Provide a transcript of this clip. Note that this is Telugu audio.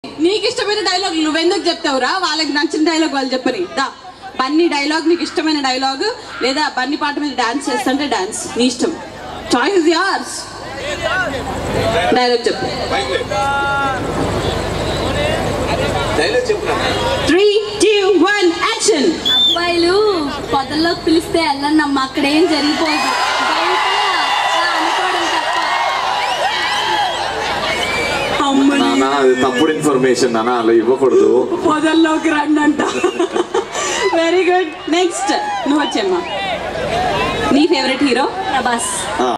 నీకు ఇష్టమైన డైలాగ్ నువ్వెందుకు చెప్తావురా వాళ్ళకి నచ్చిన డైలాగ్ వాళ్ళు చెప్పని దా బన్నీ డైలాగ్ నీకు ఇష్టమైన డైలాగ్ లేదా బన్నీ పాట మీద డాన్స్ చేస్తుంటే డాన్స్ నీ ఇష్టం చాయిస్ యార్స్ డైలాగ్ చెప్పు డైలాగ్ చెప్పు త్రీ టూ వన్ యాక్షన్ అబ్బాయిలు పొదల్లోకి పిలిస్తే వెళ్ళన్నమ్మ అక్కడ ఏం జరిగిపోదు బయట ఆ అనుకోవడం తప్ప నాన్న అది తప్పుడు ఇన్ఫర్మేషన్ నాన్న అలా ఇవ్వకూడదు పొదల్లోకి రండి అంట వెరీ గుడ్ నెక్స్ట్ నువ్వు వచ్చేమ్మా నీ ఫేవరెట్ హీరో ప్రభాస్